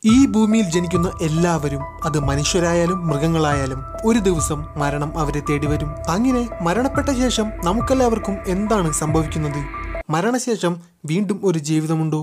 ഈ ഭൂമിയിൽ ജനിക്കുന്ന എല്ലാവരും അത് മനുഷ്യരായാലും മൃഗങ്ങളായാലും ഒരു ദിവസം മരണം അവരെ തേടി വരും അങ്ങനെ മരണപ്പെട്ട ശേഷം നമുക്കെല്ലാവർക്കും എന്താണ് സംഭവിക്കുന്നത് മരണശേഷം വീണ്ടും ഒരു ജീവിതമുണ്ടോ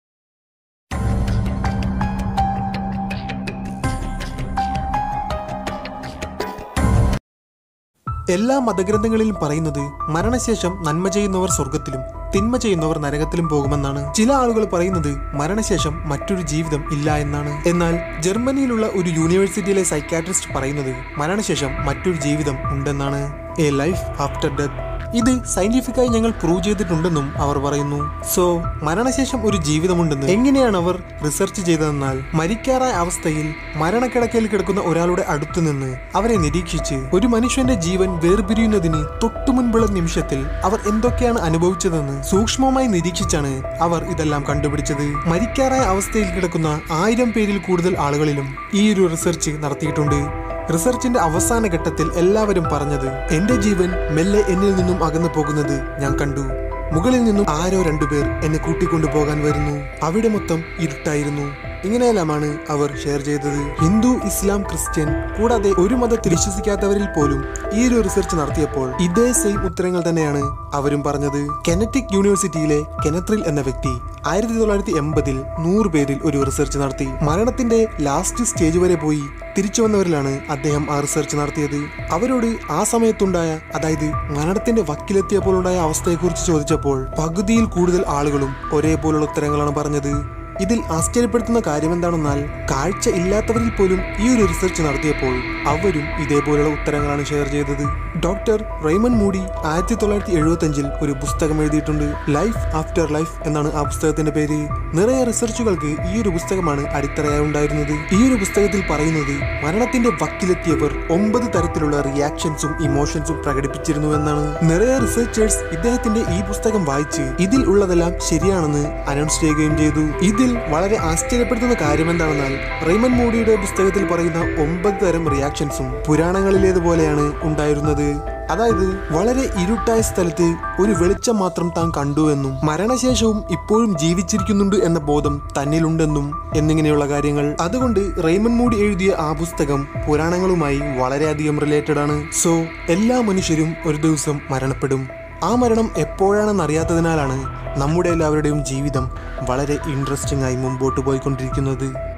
എല്ലാ മതഗ്രന്ഥങ്ങളിലും പറയുന്നത് മരണശേഷം നന്മ ചെയ്യുന്നവർ സ്വർഗത്തിലും തിന്മ ചെയ്യുന്നവർ നരകത്തിലും പോകുമെന്നാണ് ചില ആളുകൾ പറയുന്നത് മരണശേഷം മറ്റൊരു ജീവിതം ഇല്ല എന്നാണ് എന്നാൽ ജർമ്മനിയിലുള്ള ഒരു യൂണിവേഴ്സിറ്റിയിലെ സൈക്കാട്രിസ്റ്റ് പറയുന്നത് മരണശേഷം മറ്റൊരു ജീവിതം ഉണ്ടെന്നാണ് എ ലൈഫ് ആഫ്റ്റർ ഡെത്ത് ഇത് സയന്റിഫിക്കായി ഞങ്ങൾ പ്രൂവ് ചെയ്തിട്ടുണ്ടെന്നും അവർ പറയുന്നു സോ മരണശേഷം ഒരു ജീവിതമുണ്ടെന്ന് എങ്ങനെയാണ് അവർ റിസർച്ച് ചെയ്തതെന്നാൽ മരിക്കാറായ അവസ്ഥയിൽ മരണക്കിടക്കയിൽ കിടക്കുന്ന ഒരാളുടെ അടുത്തു നിന്ന് അവരെ നിരീക്ഷിച്ച് ഒരു മനുഷ്യന്റെ ജീവൻ വേർപിരിയുന്നതിന് തൊട്ടു മുൻപുള്ള നിമിഷത്തിൽ അവർ എന്തൊക്കെയാണ് അനുഭവിച്ചതെന്ന് സൂക്ഷ്മമായി നിരീക്ഷിച്ചാണ് അവർ ഇതെല്ലാം കണ്ടുപിടിച്ചത് മരിക്കാറായ അവസ്ഥയിൽ കിടക്കുന്ന ആയിരം പേരിൽ കൂടുതൽ ആളുകളിലും ഈ ഒരു റിസർച്ച് നടത്തിയിട്ടുണ്ട് റിസർച്ചിന്റെ അവസാന ഘട്ടത്തിൽ എല്ലാവരും പറഞ്ഞത് എന്റെ ജീവൻ മെല്ലെ എന്നിൽ നിന്നും അകന്നു പോകുന്നത് ഞാൻ കണ്ടു മുകളിൽ നിന്നും ആരോ രണ്ടുപേർ എന്നെ കൂട്ടിക്കൊണ്ടു പോകാൻ വരുന്നു അവിടെ മൊത്തം ഇരുട്ടായിരുന്നു ഇങ്ങനെയെല്ലാമാണ് അവർ ഷെയർ ചെയ്തത് ഹിന്ദു ഇസ്ലാം ക്രിസ്ത്യൻ കൂടാതെ ഒരു മതത്തിൽ വിശ്വസിക്കാത്തവരിൽ പോലും ഈ ഒരു റിസർച്ച് നടത്തിയപ്പോൾ ഇതേ സെയിം ഉത്തരങ്ങൾ തന്നെയാണ് അവരും പറഞ്ഞത് കെനറ്റിക് യൂണിവേഴ്സിറ്റിയിലെ കെനത്രിൽ എന്ന വ്യക്തി ആയിരത്തി തൊള്ളായിരത്തി എൺപതിൽ നൂറ് പേരിൽ ഒരു റിസർച്ച് നടത്തി മരണത്തിന്റെ ലാസ്റ്റ് സ്റ്റേജ് വരെ പോയി തിരിച്ചു വന്നവരിലാണ് അദ്ദേഹം ആ റിസർച്ച് നടത്തിയത് അവരോട് ആ സമയത്തുണ്ടായ അതായത് മരണത്തിന്റെ വക്കിലെത്തിയപ്പോൾ ഉണ്ടായ അവസ്ഥയെക്കുറിച്ച് ചോദിച്ചപ്പോൾ പകുതിയിൽ കൂടുതൽ ആളുകളും ഒരേപോലുള്ള ഉത്തരങ്ങളാണ് പറഞ്ഞത് ഇതിൽ ആശ്ചര്യപ്പെടുത്തുന്ന കാര്യം എന്താണെന്നാൽ കാഴ്ച ഇല്ലാത്തവരിൽ പോലും ഈ ഒരു റിസർച്ച് നടത്തിയപ്പോൾ അവരും ഇതേപോലുള്ള ഉത്തരങ്ങളാണ് ഷെയർ ചെയ്തത് ഡോക്ടർ റൈമൺ മൂഡി ആയിരത്തി തൊള്ളായിരത്തി എഴുപത്തി അഞ്ചിൽ ഒരു പുസ്തകം എഴുതിയിട്ടുണ്ട് ലൈഫ് ആഫ്റ്റർ ലൈഫ് എന്നാണ് ആ പുസ്തകത്തിന്റെ പേര് നിറയെ റിസർച്ചുകൾക്ക് ഈ ഒരു പുസ്തകമാണ് അടിത്തറയായി ഉണ്ടായിരുന്നത് ഈ ഒരു പുസ്തകത്തിൽ പറയുന്നത് മരണത്തിന്റെ വക്കിലെത്തിയവർ ഒമ്പത് തരത്തിലുള്ള റിയാക്ഷൻസും ഇമോഷൻസും പ്രകടിപ്പിച്ചിരുന്നു എന്നാണ് നിറയെ റിസർച്ചേഴ്സ് ഇദ്ദേഹത്തിന്റെ ഈ പുസ്തകം വായിച്ച് ഇതിൽ ഉള്ളതെല്ലാം ശരിയാണെന്ന് അനൗൺസ് ചെയ്യുകയും ചെയ്തു ഇതിൽ വളരെ ആശ്ചര്യപ്പെടുത്തുന്ന കാര്യം എന്താണെന്നാൽ റൈമൻ മൂഡിയുടെ പുസ്തകത്തിൽ പറയുന്ന ഒമ്പത് തരം റിയാക്ഷൻസും പുരാണങ്ങളിലേതുപോലെയാണ് ഉണ്ടായിരുന്നത് അതായത് വളരെ ഇരുട്ടായ സ്ഥലത്ത് ഒരു വെളിച്ചം മാത്രം താൻ കണ്ടുവെന്നും മരണശേഷവും ഇപ്പോഴും ജീവിച്ചിരിക്കുന്നുണ്ട് എന്ന ബോധം തന്നിലുണ്ടെന്നും എന്നിങ്ങനെയുള്ള കാര്യങ്ങൾ അതുകൊണ്ട് റെയ്മൺ മൂഡി എഴുതിയ ആ പുസ്തകം പുരാണങ്ങളുമായി വളരെയധികം റിലേറ്റഡ് ആണ് സോ എല്ലാ മനുഷ്യരും ഒരു ദിവസം മരണപ്പെടും ആ മരണം എപ്പോഴാണെന്ന് അറിയാത്തതിനാലാണ് നമ്മുടെ എല്ലാവരുടെയും ജീവിതം വളരെ ഇൻട്രസ്റ്റിംഗ് ആയി മുമ്പോട്ട് പോയിക്കൊണ്ടിരിക്കുന്നത്